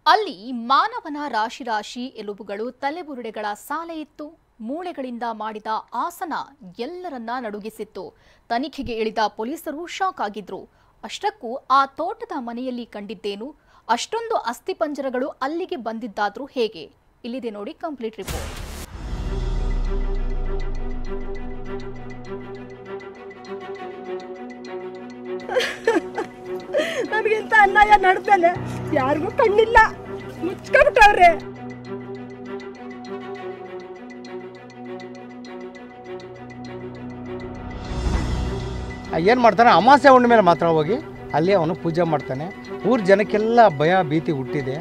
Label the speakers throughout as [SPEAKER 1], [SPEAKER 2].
[SPEAKER 1] ಅಲ್ಲಿ ಮಾನವನ ರಾಶಿ ರಾಶಿ ಎಲುಬುಗಳು ತಲೆಬುರುಡೆಗಳ ಸಾಲೆ ಇತ್ತು ಮೂಳೆಗಳಿಂದ ಮಾಡಿದ ಆಸನ ಎಲ್ಲರನ್ನ ನಡುಗಿಸಿತ್ತು ತನಿಖೆಗೆ ಇಳಿದ ಪೊಲೀಸರು ಶಾಕ್ ಆಗಿದ್ರು ಅಷ್ಟಕ್ಕೂ ಆ ತೋಟದ ಮನೆಯಲ್ಲಿ ಕಂಡಿದ್ದೇನು ಅಷ್ಟೊಂದು ಅಸ್ಥಿಪಂಜರಗಳು ಅಲ್ಲಿಗೆ ಬಂದಿದ್ದಾದ್ರೂ ಹೇಗೆ ಇಲ್ಲಿದೆ ನೋಡಿ ಕಂಪ್ಲೀಟ್ ರಿಪೋರ್ಟ್
[SPEAKER 2] ನಮಗಿಂತ ಅನ್ಯಾಯ ನಡ್ದಲೆ ಯಾರಿಗೂ ಕಣ್ಣಿಲ್ಲ ಮುಚ್ಕೊಂಡ್ಬಿಟ್ಟವ್ರೆ
[SPEAKER 3] ಏನು ಮಾಡ್ತಾನೆ ಅಮಾಸೆ ಹುಣ್ಣಿಮೆ ಮೇಲೆ ಮಾತ್ರ ಹೋಗಿ ಅಲ್ಲಿ ಅವನು ಪೂಜೆ ಮಾಡ್ತಾನೆ ಊರ ಜನಕ್ಕೆಲ್ಲ ಭಯ ಭೀತಿ ಹುಟ್ಟಿದೆ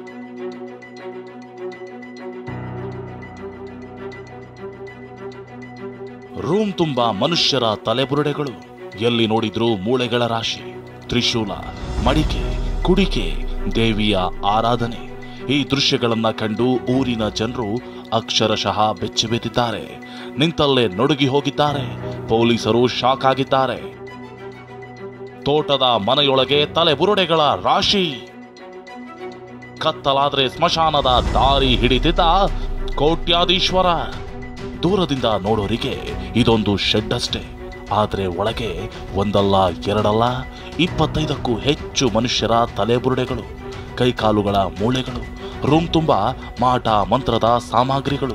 [SPEAKER 4] ರೂಮ್ ತುಂಬಾ ಮನುಷ್ಯರ ತಲೆಬುರುಡೆಗಳು ಎಲ್ಲಿ ನೋಡಿದ್ರೂ ಮೂಳೆಗಳ ರಾಶಿ ತ್ರಿಶೂಲ ಮಡಿಕೆ ಕುಡಿಕೆ ದೇವಿಯ ಆರಾಧನೆ ಈ ದೃಶ್ಯಗಳನ್ನ ಕಂಡು ಊರಿನ ಜನರು ಅಕ್ಷರಶಃ ಬೆಚ್ಚಿಬಿದ್ದಿದ್ದಾರೆ ನಿಂತಲ್ಲೇ ನಡುಗಿ ಹೋಗಿದ್ದಾರೆ ಪೊಲೀಸರು ಶಾಕ್ ಆಗಿದ್ದಾರೆ ತೋಟದ ಮನೆಯೊಳಗೆ ತಲೆಬುರುಡೆಗಳ ರಾಶಿ ಕತ್ತಲಾದ್ರೆ ಸ್ಮಶಾನದ ದಾರಿ ಹಿಡಿದಿದ್ದ ಕೋಟ್ಯಾಧೀಶ್ವರ ದೂರದಿಂದ ನೋಡೋರಿಗೆ ಇದೊಂದು ಶೆಡ್ ಅಷ್ಟೇ ಆದ್ರೆ ಒಳಗೆ ಒಂದಲ್ಲ ಎರಡಲ್ಲ ಇಪ್ಪತ್ತೈದಕ್ಕೂ ಹೆಚ್ಚು ಮನುಷ್ಯರ ತಲೆಬುರುಡೆಗಳು ಕೈಕಾಲುಗಳ ಮೂಳೆಗಳು ರೂಮ್ ತುಂಬ ಮಾಟ ಮಂತ್ರದ ಸಾಮಗ್ರಿಗಳು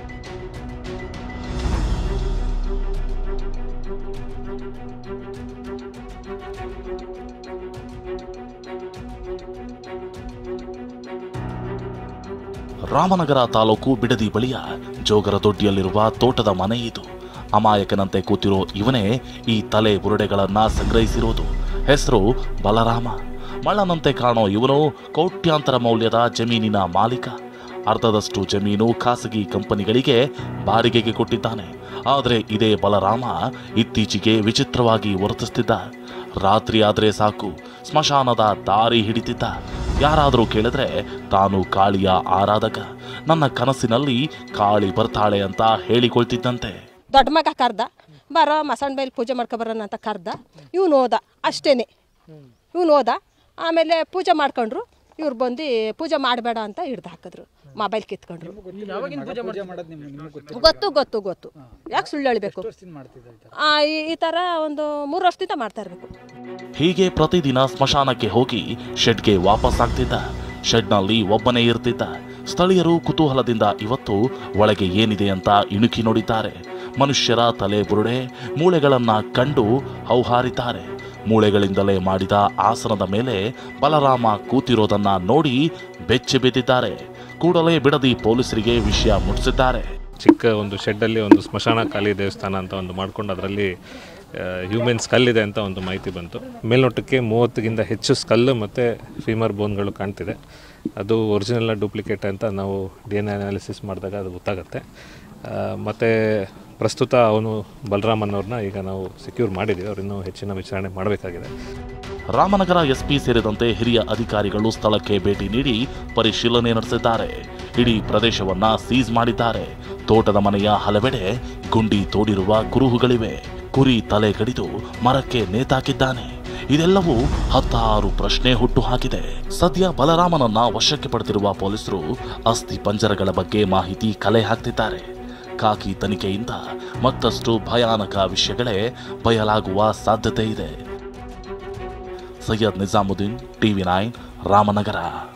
[SPEAKER 4] ರಾಮನಗರ ತಾಲೂಕು ಬಿಡದಿ ಬಳಿಯ ಜೋಗರದೊಡ್ಡಿಯಲ್ಲಿರುವ ತೋಟದ ಮನೆ ಇದು ಅಮಾಯಕನಂತೆ ಕೂತಿರೋ ಇವನೇ ಈ ತಲೆ ಬುರುಡೆಗಳನ್ನ ಸಂಗ್ರಹಿಸಿರೋದು ಹೆಸರು ಬಲರಾಮ ಮಳ್ಳನಂತೆ ಕಾಣೋ ಇವನು ಕೋಟ್ಯಾಂತರ ಮೌಲ್ಯದ ಜಮೀನಿನ ಮಾಲೀಕ ಅರ್ಧದಷ್ಟು ಜಮೀನು ಖಾಸಗಿ ಕಂಪನಿಗಳಿಗೆ ಬಾಡಿಗೆಗೆ ಕೊಟ್ಟಿದ್ದಾನೆ ಆದರೆ ಇದೇ ಬಲರಾಮ ಇತ್ತೀಚೆಗೆ ವಿಚಿತ್ರವಾಗಿ ವರ್ತಿಸ್ತಿದ್ದ ರಾತ್ರಿ ಆದ್ರೆ ಸಾಕು ಸ್ಮಶಾನದ ದಾರಿ ಹಿಡಿತಿದ್ದ ಯಾರಾದರೂ ಕೇಳಿದ್ರೆ ತಾನು ಕಾಳಿಯ ಆರಾಧಕ ನನ್ನ ಕನಸಿನಲ್ಲಿ ಕಾಳಿ ಬರ್ತಾಳೆ ಅಂತ ಹೇಳಿಕೊಳ್ತಿದ್ದಂತೆ
[SPEAKER 2] ದೊಡ್ಡ ಮಗ ಕರ್ದ ಬರೋ ಮಸಣ್ಣ ಮೇಲೆ ಪೂಜೆ ಮಾಡ್ಕೊ ಬರೋಣ ಅಂತ ಕರ್ದ ಇವನು ಹೋದ ಅಷ್ಟೇನೆ ಇವನು ಹೋದ ಆಮೇಲೆ ಪೂಜೆ ಮಾಡ್ಕೊಂಡ್ರು ಇವ್ರು ಬಂದು ಪೂಜೆ ಮಾಡಬೇಡ ಅಂತ ಹಿಡ್ದು ಹಾಕಿದ್ರು ಮೊಬೈಲ್ ಕಿತ್ಕೊಂಡ್ರು ಗೊತ್ತು ಗೊತ್ತು ಗೊತ್ತು ಯಾಕೆ ಸುಳ್ಳು ಹೇಳ್ಬೇಕು ಆ, ಈ- ಈ ಥರ ಒಂದು ಮೂರು ವರ್ಷದಿಂದ ಮಾಡ್ತಾ ಇರಬೇಕು
[SPEAKER 4] ಹೀಗೆ ಪ್ರತಿದಿನ ಸ್ಮಶಾನಕ್ಕೆ ಹೋಗಿ ಶೆಡ್ಗೆ ವಾಪಸ್ ಆಗ್ತಿದ್ದ ಶೆಡ್ನಲ್ಲಿ ಒಬ್ಬನೇ ಇರ್ತಿದ್ದ ಸ್ಥಳೀಯರು ಕುತೂಹಲದಿಂದ ಇವತ್ತು ಒಳಗೆ ಏನಿದೆ ಅಂತ ಇಣುಕಿ ನೋಡಿದ್ದಾರೆ ಮನುಷ್ಯರ ತಲೆ ಬುರುಡೆ ಮೂಳೆಗಳನ್ನ ಕಂಡು ಹೌಹಾರಿದ್ದಾರೆ ಮೂಳೆಗಳಿಂದಲೇ ಮಾಡಿದ ಆಸನದ ಮೇಲೆ ಬಲರಾಮ ಕೂತಿರೋದನ್ನ ನೋಡಿ ಬೆಚ್ಚಿ ಬಿದ್ದಿದ್ದಾರೆ ಕೂಡಲೇ ಬಿಡದಿ ಪೊಲೀಸರಿಗೆ ವಿಷಯ ಮುಟ್ಟಿಸಿದ್ದಾರೆ
[SPEAKER 5] ಚಿಕ್ಕ ಒಂದು ಶೆಡ್ಡಲ್ಲಿ ಒಂದು ಸ್ಮಶಾನ ಖಾಲಿ ದೇವಸ್ಥಾನ ಅಂತ ಒಂದು ಮಾಡ್ಕೊಂಡು ಅದರಲ್ಲಿ ಹ್ಯೂಮನ್ ಸ್ಕಲ್ ಇದೆ ಅಂತ ಒಂದು ಮಾಹಿತಿ ಬಂತು ಮೇಲ್ನೋಟಕ್ಕೆ ಮೂವತ್ತಕ್ಕಿಂತ ಹೆಚ್ಚು ಸ್ಕಲ್ ಮತ್ತು ಫೀಮರ್ ಬೋನ್ಗಳು ಕಾಣ್ತಿದೆ ಅದು ಒರಿಜಿನಲ್ನ ಡೂಪ್ಲಿಕೇಟ್ ಅಂತ ನಾವು ಡಿ ಎನ್ ಅನಾಲಿಸಿಸ್ ಮಾಡಿದಾಗ ಅದು ಗೊತ್ತಾಗುತ್ತೆ ಮತ್ತು ಪ್ರಸ್ತುತ ಅವನು ಬಲರಾಮನ್ ಅವ್ರನ್ನ ಈಗ ನಾವು ಸೆಕ್ಯೂರ್ ಮಾಡಿದ್ದೀವಿ ಅವ್ರಿನ್ನೂ ಹೆಚ್ಚಿನ ವಿಚಾರಣೆ ಮಾಡಬೇಕಾಗಿದೆ
[SPEAKER 4] ರಾಮನಗರ ಎಸ್ಪಿ ಸೇರಿದಂತೆ ಹಿರಿಯ ಅಧಿಕಾರಿಗಳು ಸ್ಥಳಕ್ಕೆ ಭೇಟಿ ನೀಡಿ ಪರಿಶೀಲನೆ ನಡೆಸಿದ್ದಾರೆ ಇಡೀ ಪ್ರದೇಶವನ್ನ ಸೀಸ್ ಮಾಡಿದ್ದಾರೆ ತೋಟದ ಮನೆಯ ಹಲವೆಡೆ ಗುಂಡಿ ತೋಡಿರುವ ಕುರುಹುಗಳಿವೆ ಕುರಿ ತಲೆ ಕಡಿದು ಮರಕ್ಕೆ ನೇತಾಕಿದ್ದಾನೆ ಇದೆಲ್ಲವೂ ಹತ್ತಾರು ಪ್ರಶ್ನೆ ಹುಟ್ಟು ಹಾಕಿದೆ ಸದ್ಯ ಬಲರಾಮನನ್ನ ವಶಕ್ಕೆ ಪಡೆದಿರುವ ಪೊಲೀಸರು ಅಸ್ಥಿ ಪಂಜರಗಳ ಬಗ್ಗೆ ಮಾಹಿತಿ ಕಲೆ ಹಾಕ್ತಿದ್ದಾರೆ ಖಾಕಿ ತನಿಖೆಯಿಂದ ಮತ್ತಷ್ಟು ಭಯಾನಕ ವಿಷಯಗಳೇ ಬಯಲಾಗುವ ಸಾಧ್ಯತೆ ಇದೆ ಸೈಯದ್ ನಿಜಾಮುದ್ದೀನ್ ಟಿವಿ ನೈನ್ ರಾಮನಗರ